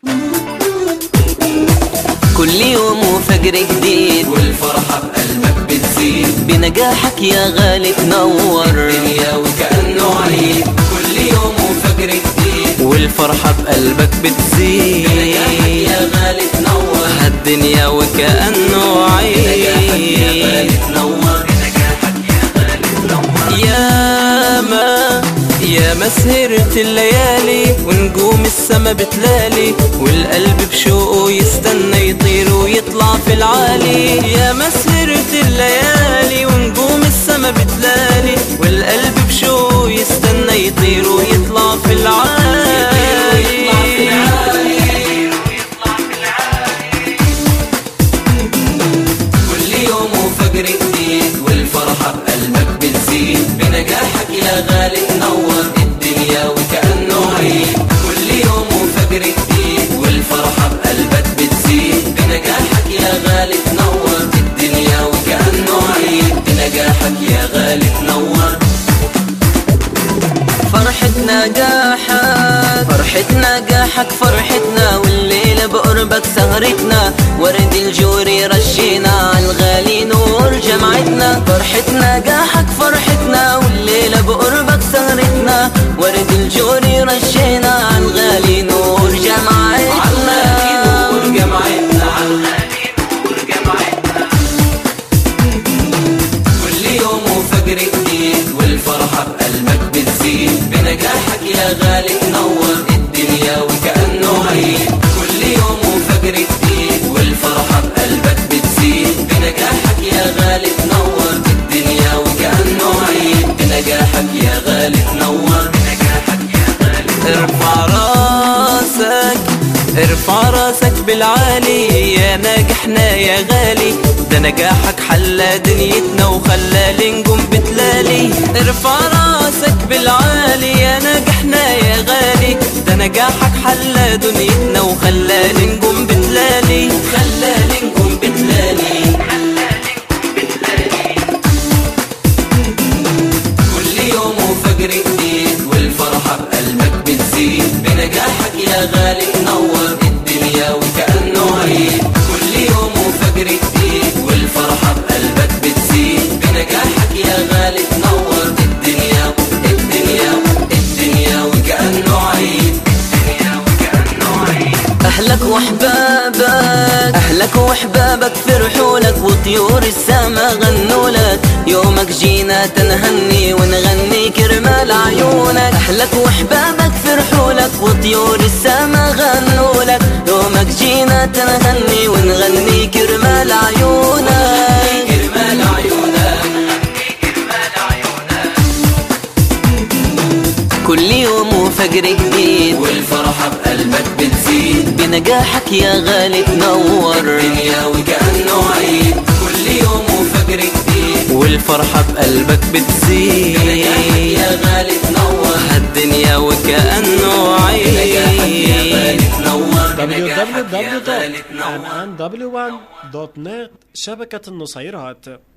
كل يوم وفجر جديد والفرحة بقلبك بتزيد بنجاحك يا غالي تنور الدنيا وكأنه عيد كل يوم وفجر جديد والفرحة بقلبك بتزيد بنجاحك يا غالي تنور هالدنيا وكأنه بنجاحك يا غالي عيد تنور بنجاحك يا غالي تنور يا ما يا ما سهرت الليالي ونجوم السما بتلالي والقلب بشوقه يستنى يطير ويطلع في العالي يا ما سهرت الليالي ونجوم السما بتلالي والقلب بشوقه يستنى يطير ويطلع في العالي كل يوم وفجر جديد والفرحة بقلبك بتزيد بنجاحك يا غالي تنور الدنيا وكأنه عيد كل يوم وفجر جديد والفرحة بقلبك بتزيد بنجاحك يا غالي تنور الدنيا وكأنه عيد بنجاحك يا غالي تنور فرحتنا جاحك فرحتنا جاحك فرحتنا والليلة بقربك سهرتنا ورد الجوري رشينا عالغالي نور جمعتنا فرحتنا جاحك فرحتنا والليلة بقربك سهرتنا ورد الجوري رشينا عالغالي نور جمعتنا نور جمعتنا عالغالي نور جمعتنا كل يوم وفجر جديد والفرحة بقلبك بتزيد بنجاحك يا غالي تنور الدنيا وكأنه عيد كل يوم وفجر جديد والفرحة بقلبك بتزيد بنجاحك يا غالي تنور الدنيا وكأنه عيد بنجاحك يا غالي تنور بنجاحك يا غالي ارفع راسك ارفع راسك بالعالي يا ناجحنا يا غالي ده نجاحك حلى دنيتنا وخلى النجوم بتلالي ارفع راسك بالعالي يا ناجحنا يا غالي ده نجاحك حلى دنيتنا وخلى النجوم بتلالي خلى النجوم بتلالي كل يوم وفجر جديد والفرحة بقلبك بتزيد بنجاحك يا غالي تنور الدنيا وكأنه عيد كل يوم وفجر جديد والفرحة بقلبك بتزيد بنجاحك يا غالي تنور الدنيا الدنيا الدنيا وكأنه عيد الدنيا وكأنه عيد أهلك وأحبابك أهلك وأحبابك فرحوا لك وطيور السما غنوا لك يومك جينا تنهني ونغني كرمال عيونك أهلك وأحبابك فرحوا لك وطيور السما غنوا لك يومك جينا تنهني ونغني كرمال عيونك كرمال عيونك كرمال عيونك كل يوم وفجر جديد والفرحة بقلبك بتزيد بنجاحك يا غالي تنور الدنيا وكأنه عيد كل يوم وفجر جديد والفرحة بقلبك بنجاحك بتزيد يا غالي تنور الدنيا وكأنه بنجاحك يا عيد غالي تنور بنجاحك يا غالي تنور www.nrw1.net شبكة النصيرات